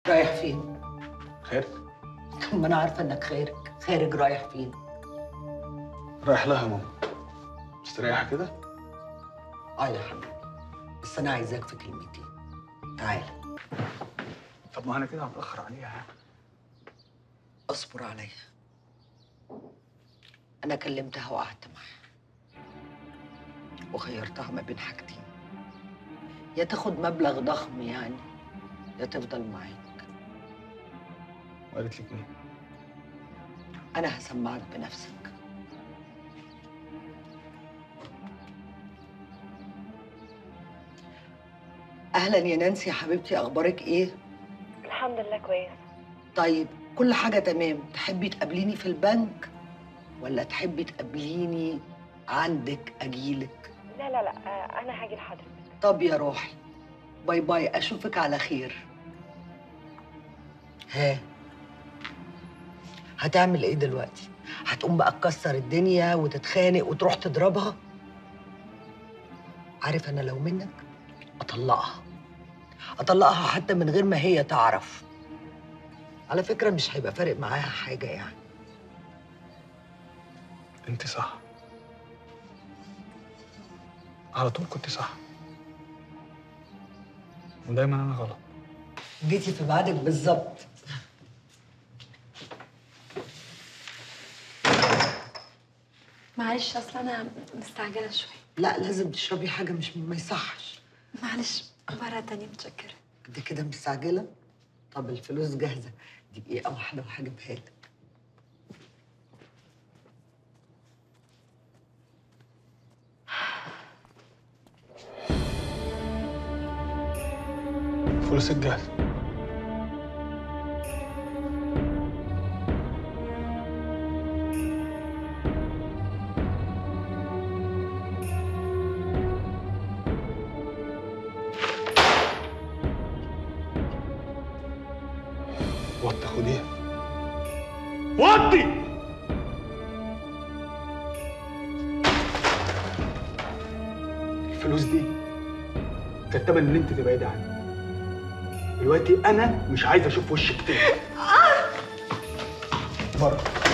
رايح فين؟ خير ما انا عارفه انك خارج خارج رايح فين؟ رايح لها يا ماما مستريحه كده اه يا حبيبي بس انا عايزاك في كلمتين تعالى طب ما انا كده هتاخر عليها اصبر عليا انا كلمتها وقعدت معاها وخيرتها ما بين حاجتين يا تاخد مبلغ ضخم يعني يا تفضل معاك وقالت لك ايه انا هسمعك بنفسك اهلا يا نانسي يا حبيبتي اخبارك ايه الحمد لله كويس طيب كل حاجه تمام تحبي تقابليني في البنك ولا تحبي تقابليني عندك اجيلك لا لا لا آه، انا هاجي لحضرتك طب يا روحي باي باي اشوفك على خير ها هتعمل ايه دلوقتي هتقوم بقى تكسر الدنيا وتتخانق وتروح تضربها عارف انا لو منك اطلقها اطلقها حتى من غير ما هي تعرف على فكره مش هيبقى فارق معاها حاجه يعني انت صح على طول كنت صح ودايما انا غلط جيتي في ميعادك بالظبط معلش اصل انا مستعجله شويه لا لازم تشربي حاجه مش ما يصحش معلش مره تانية متشكره انت كده مستعجله طب الفلوس جاهزه دقيقه واحده وهجيبها لك فلوس الجهل وطي خديها وطي الفلوس دي كانت تمن ان انت تبعدي عني دلوقتي انا مش عايز اشوف وشك تاني بره